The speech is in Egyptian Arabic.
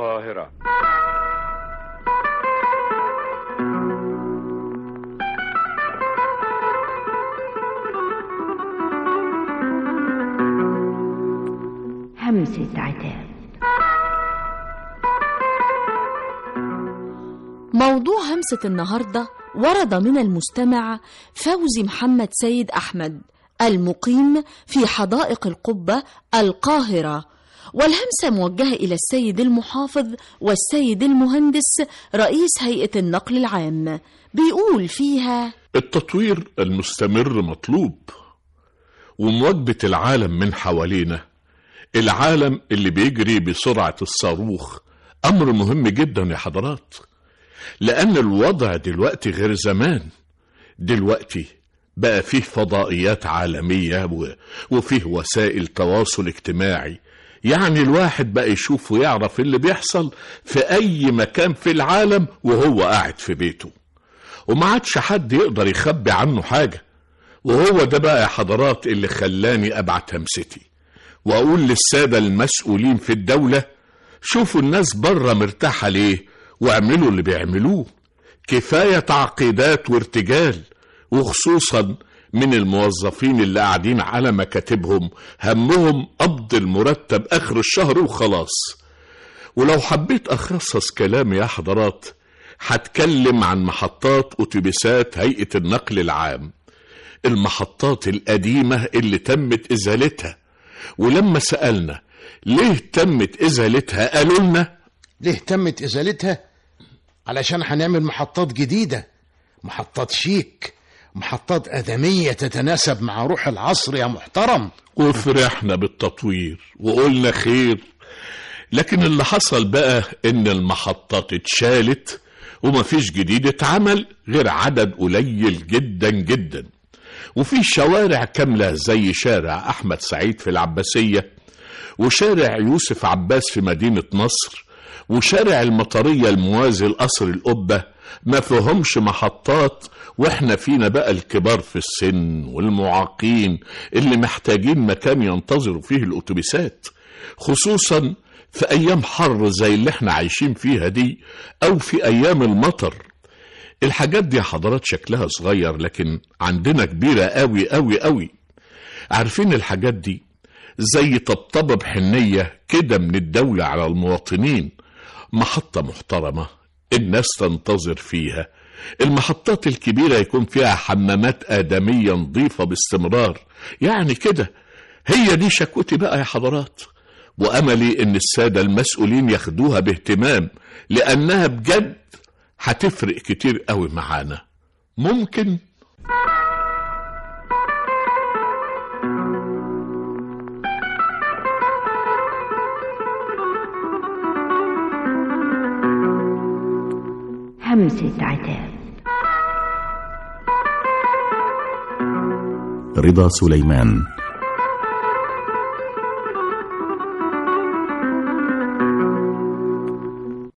القاهرة همسة عتاب موضوع همسة النهاردة ورد من المستمع فوزي محمد سيد أحمد المقيم في حدائق القبة القاهرة والهمسة موجهة إلى السيد المحافظ والسيد المهندس رئيس هيئة النقل العام بيقول فيها التطوير المستمر مطلوب ومواجبة العالم من حوالينا العالم اللي بيجري بسرعة الصاروخ أمر مهم جدا يا حضرات لأن الوضع دلوقتي غير زمان دلوقتي بقى فيه فضائيات عالمية و... وفيه وسائل تواصل اجتماعي يعني الواحد بقى يشوف ويعرف اللي بيحصل في أي مكان في العالم وهو قاعد في بيته وما عادش حد يقدر يخبي عنه حاجة وهو ده بقى يا حضرات اللي خلاني أبعت همستي وأقول للسادة المسؤولين في الدولة شوفوا الناس بره مرتاحة ليه واعملوا اللي بيعملوه كفاية تعقيدات وارتجال وخصوصا من الموظفين اللي قاعدين على مكاتبهم همهم قبض المرتب آخر الشهر وخلاص ولو حبيت أخصص كلامي يا حضرات هتكلم عن محطات أتوبيسات هيئة النقل العام المحطات القديمة اللي تمت إزالتها ولما سألنا ليه تمت إزالتها قالوا لنا ليه تمت إزالتها؟ علشان هنعمل محطات جديدة محطات شيك محطات آدمية تتناسب مع روح العصر يا محترم وفرحنا بالتطوير وقلنا خير لكن اللي حصل بقى ان المحطات اتشالت ومفيش جديد اتعمل غير عدد قليل جدا جدا وفي شوارع كاملة زي شارع أحمد سعيد في العباسية وشارع يوسف عباس في مدينة نصر وشارع المطرية الموازي لقصر القبة ما فيهمش محطات واحنا فينا بقى الكبار في السن والمعاقين اللي محتاجين مكان ينتظروا فيه الأتوبيسات خصوصا في أيام حر زي اللي احنا عايشين فيها دي أو في أيام المطر الحاجات دي يا حضرات شكلها صغير لكن عندنا كبيرة قوي قوي قوي عارفين الحاجات دي زي طبطبة بحنية كده من الدولة على المواطنين محطة محترمة الناس تنتظر فيها المحطات الكبيرة يكون فيها حمامات آدمية نظيفة باستمرار يعني كده هي دي شكوتي بقى يا حضرات وأملي إن السادة المسؤولين ياخدوها باهتمام لأنها بجد هتفرق كتير قوي معانا ممكن همسة عتاب رضا سليمان